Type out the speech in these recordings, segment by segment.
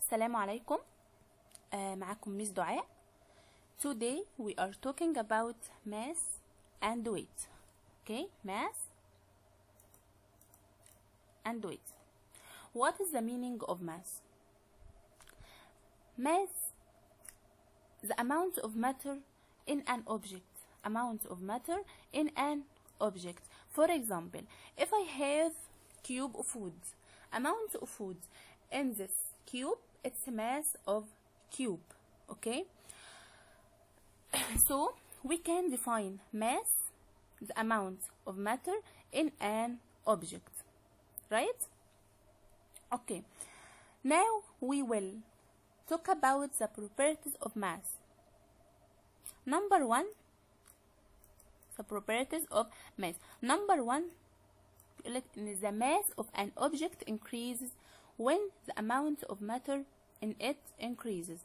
السلام عليكم آه معاكم ميس دعاء Today we are talking about mass and weight okay mass and weight What is the meaning of mass? Mass the amount of matter in an object amount of matter in an object for example if I have cube of food amount of food in this cube it's mass of cube okay so we can define mass the amount of matter in an object right okay now we will talk about the properties of mass number one the properties of mass number one بيقولك ان the mass of an object increases when the amount of matter in it increases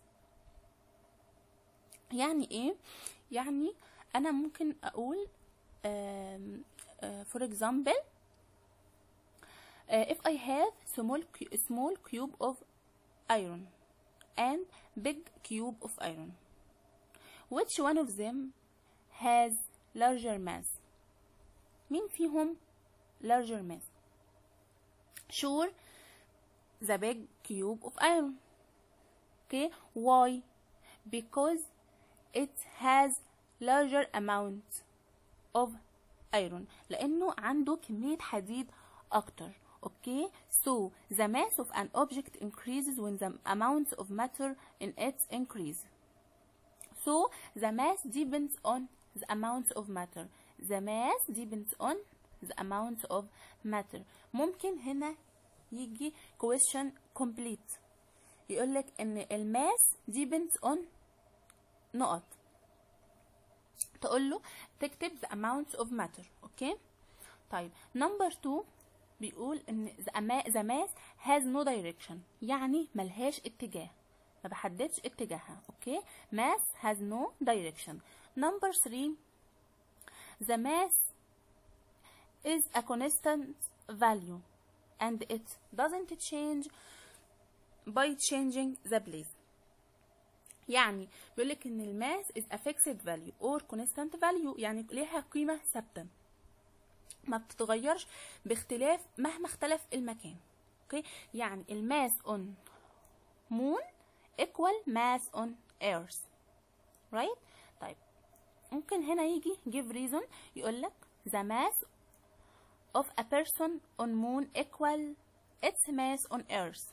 يعني ايه يعني انا ممكن اقول um, uh, for example uh, if I have small cu- small cube of iron and big cube of iron which one of them has larger mass مين فيهم larger mass sure the big cube of iron okay why because it has larger amount of iron لانه عنده كمية حديد اكتر okay so the mass of an object increases when the amount of matter in it increase so the mass depends on the amount of matter the mass depends on the amount of matter ممكن هنا يجي question complete يقولك ان الماس depends on نقط تقول له تكتب the amount of matter اوكي طيب number two بيقول ان the ama- the mass has no direction يعني ملهاش اتجاه ما بحددش اتجاهها اوكي mass has no direction number three the mass is a constant value and it doesn't change by changing the place يعني بيقولك ان الماس is a fixed value or constant value يعني ليها قيمة ثابتة ما بتتغيرش باختلاف مهما اختلف المكان اوكي يعني الماس on moon equal mass on earth right طيب ممكن هنا يجي give reason يقولك the mass of a person on moon equal its mass on earth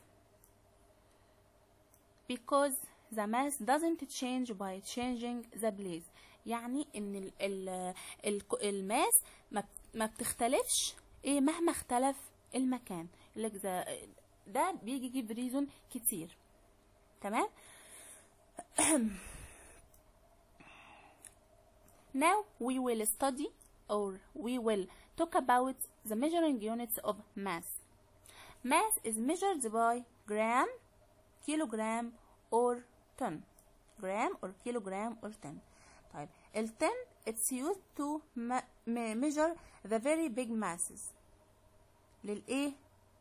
because the mass doesn't change by changing the place يعني ان ال ال ال الماس ما بت- ما بتختلفش ايه مهما اختلف المكان لك ده ده بيجي يجيب ريزون كتير تمام now we will study or we will talk about the measuring units of mass mass is measured by gram kilogram or ton gram or kilogram or ton طيب ال ton it's used to ma- me- measure the very big masses للايه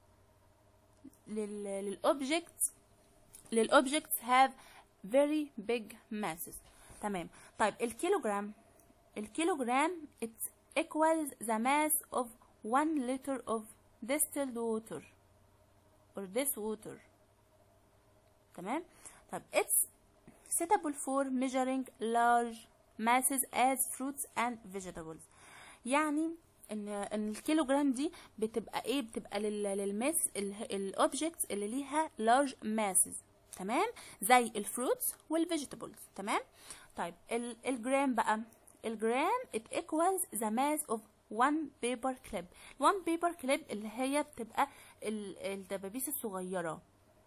لل للobjects للobjects have very big masses تمام طيب الكيلوجرام الكيلوجرام it equals the mass of 1 liter of distilled water or this water تمام طب it's suitable for measuring large masses as fruits and vegetables يعني ان ان الكيلوجرام دي بتبقى ايه بتبقى لل للماس الاوبجكتس اللي ليها large masses تمام زي الفروتس والفيجيتابلز تمام طيب ال- الجرام بقى الجرام it equals the mass of one paper clip one paper clip اللي هي بتبقى ال- الدبابيس الصغيره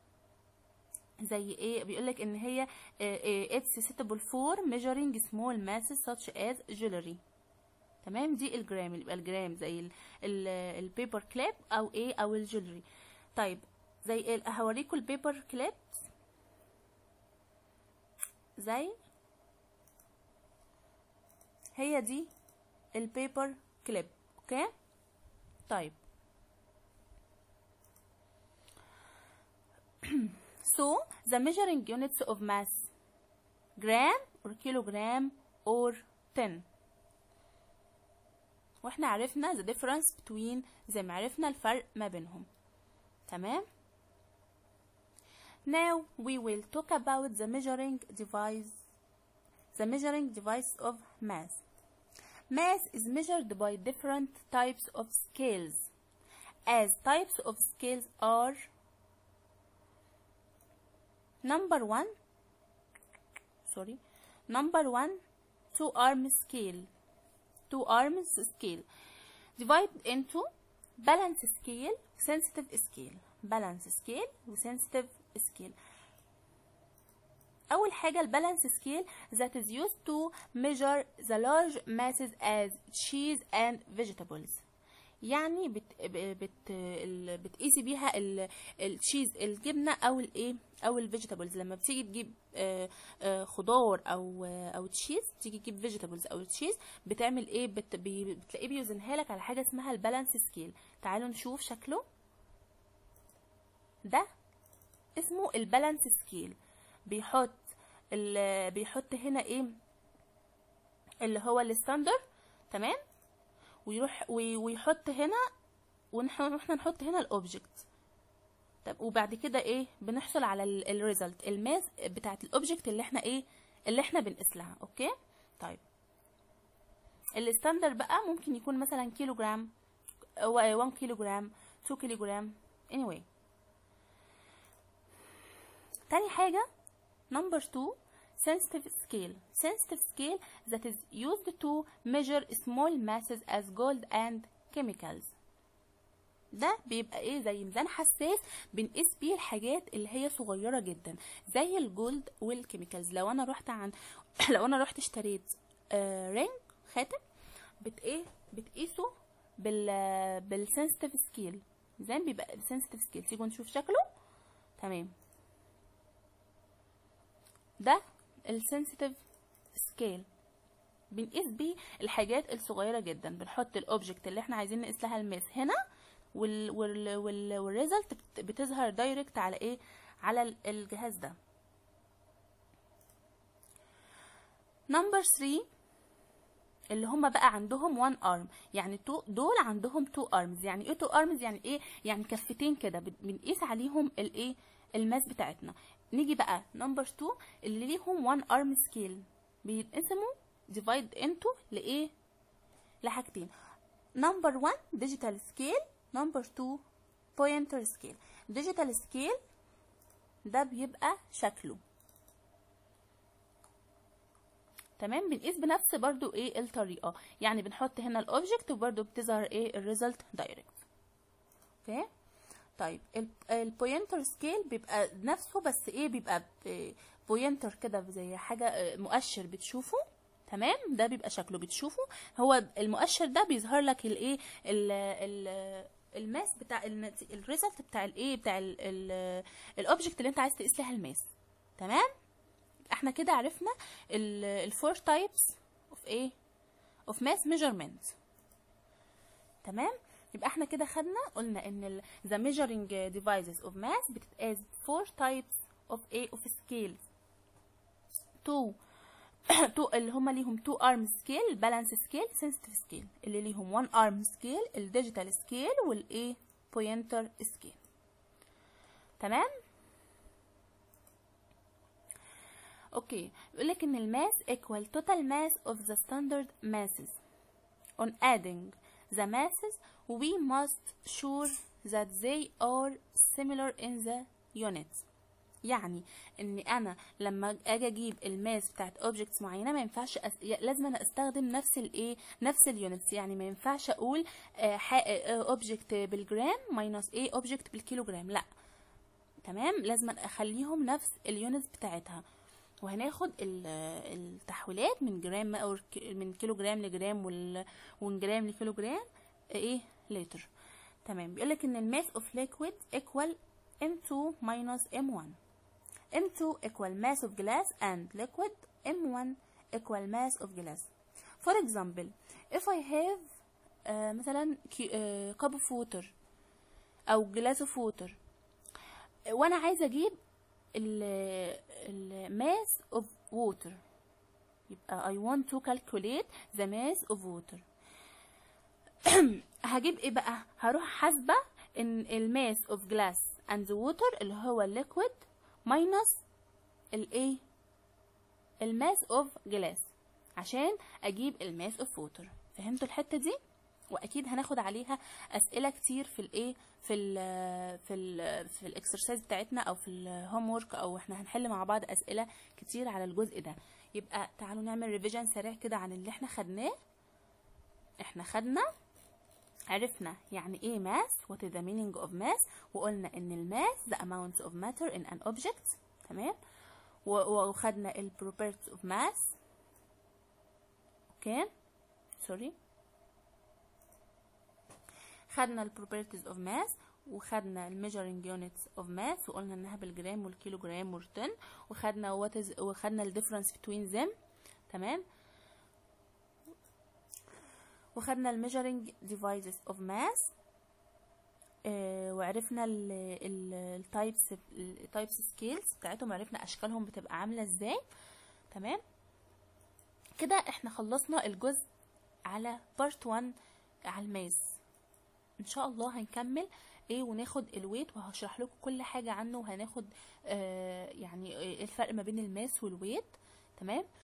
زي ايه بيقولك ان هي it's suitable for measuring small masses such as jewelry تمام دي الجرام اللي يبقى الجرام زي ال- ال- البيبر كليب او ايه او الجولري طيب زي ال- هوريكم البيبر كليب زي هي دي البيبر كليب اوكي طيب So the measuring units of mass gram or kilogram or ton واحنا عرفنا the difference between زي ما عرفنا الفرق ما بينهم تمام now we will talk about the measuring device the measuring device of mass mass is measured by different types of scales as types of scales are number one sorry number one two arm scale two arms scale divided into balance scale sensitive scale balance scale وsensitive scale أول حاجة البالانس scale that is used to measure the large masses as cheese and vegetables يعني بت بت ال- بتقيسي بيها ال- التشيز الجبنه او الايه او الفيجيتابلز لما بتيجي تجيب آه، آه، خضار او آه، او تشيز تيجي تجيب فيجيتابلز او تشيز بتعمل ايه بت بي- بتلاقيه بيوزنها لك على حاجه اسمها البالانس سكيل تعالوا نشوف شكله ده اسمه البالانس سكيل بيحط ال- بيحط هنا ايه اللي هو الستاندر تمام ويروح وي- ويحط هنا ونح- واحنا نحط هنا الاوبجكت طب وبعد كده ايه بنحصل على الريزلت الماس بتاعت الاوبجكت اللي احنا ايه اللي احنا بنقيس لها اوكي طيب الستاندر بقى ممكن يكون مثلا كيلو جرام 1 كيلو جرام 2 كيلو جرام anyway تاني حاجة number 2 sensitive scale sensitive scale that is used to measure small masses as gold and chemicals ده بيبقى ايه زي ميزان حساس بنقيس بيه الحاجات اللي هي صغيره جدا زي الجولد والكيميكالز لو انا رحت عن لو انا رحت اشتريت آه رينج خاتم بت ايه بتقيسه بال بالسنسيتيف سكيل زي بيبقى بالسنسيتيف سكيل تيجوا نشوف شكله تمام ده السنسيتيف سكيل بنقيس بيه الحاجات الصغيره جدا بنحط الاوبجكت اللي احنا عايزين نقيس لها الماس هنا وال وال وال والريزلت بت- بتظهر دايركت على ايه على ال- الجهاز ده نمبر 3 اللي هم بقى عندهم وان ارم يعني تو دول عندهم تو ارمز يعني ايه تو ارمز يعني ايه يعني كفتين كده بن- بنقيس عليهم الايه الماس بتاعتنا نيجي بقى نمبر 2 اللي ليهم وان ارم سكيل بيتقسموا ديفايد انتو لايه لحاجتين نمبر 1 ديجيتال سكيل نمبر 2 بوينتر سكيل ديجيتال سكيل ده بيبقى شكله تمام بنقيس بنفس برضو ايه الطريقه يعني بنحط هنا الاوبجكت وبرضو بتظهر ايه الريزلت دايركت اوكي طيب البوينتر سكيل بيبقى نفسه بس ايه بيبقى بوينتر كده زي حاجه آه، مؤشر بتشوفه تمام ده بيبقى شكله بتشوفه هو المؤشر ده بيظهر لك الايه ال- ال- الماس بتاع الريزلت بتاع الايه بتاع الاوبجكت اللي انت عايز تقيس لها الماس تمام احنا كده عرفنا الفور تايبس اوف ايه اوف ماس ميجرمنت تمام يبقى احنا كده خدنا قلنا ان ال the measuring devices of mass بتتقاس four types of a of scales two two اللي هما ليهم two arm scale balance scale sensitive scale اللي ليهم one arm scale الديجيتال scale والايه pointer scale تمام اوكي بيقول لك ان الماس equal total mass of the standard masses on adding the masses we must sure that they are similar in the units يعني ان انا لما اجي اجيب الماس بتاعت اوبجكتس معينه ما ينفعش أس... لازم انا استخدم نفس الايه نفس اليونتس يعني ما ينفعش اقول اوبجكت بالجرام ماينس ايه اوبجكت بالكيلوجرام لا تمام لازم اخليهم نفس اليونتس بتاعتها وهناخد ال- التحويلات من جرام او ك- من كيلو جرام لجرام وال- ومن جرام لكيلو جرام ايه لتر تمام بيقول لك ان الماس اوف ليكويد equal m2 minus m1 m2 equal mass of glass and liquid m1 equal mass of glass for example if I have آه مثلا كي- آه cup of water او glass of water وانا عايزه اجيب الماس of water يبقى I want to calculate the mass of water هجيب ايه بقى هروح حاسبه ان الماس of glass and water اللي هو الليكويد minus الايه الماس اوف جلاس عشان اجيب الماس اوف ووتر فهمتوا الحته دي واكيد هناخد عليها اسئله كتير في الايه في ال في ال في الاكسرسايز بتاعتنا او في الهوم ورك او احنا هنحل مع بعض اسئله كتير على الجزء ده يبقى تعالوا نعمل ريفيجن سريع كده عن اللي احنا خدناه احنا خدنا عرفنا يعني ايه mass what is the meaning of mass وقلنا ان الماس the amount of matter in an object تمام وخدنا ال properties of mass اوكي سوري خدنا ال properties of mass وخدنا ال measuring units of mass وقلنا انها بالجرام والكيلوجرام والطن وخدنا what is وخدنا ال difference between them تمام وخدنا ال measuring devices of mass آه وعرفنا التايبس التايبس سكيلز بتاعتهم عرفنا اشكالهم بتبقى عامله ازاي تمام كده احنا خلصنا الجزء على بارت 1 على الماس ان شاء الله هنكمل ايه وناخد الويت وهشرح لكم كل حاجه عنه وهناخد آه يعني ايه الفرق ما بين الماس والويت تمام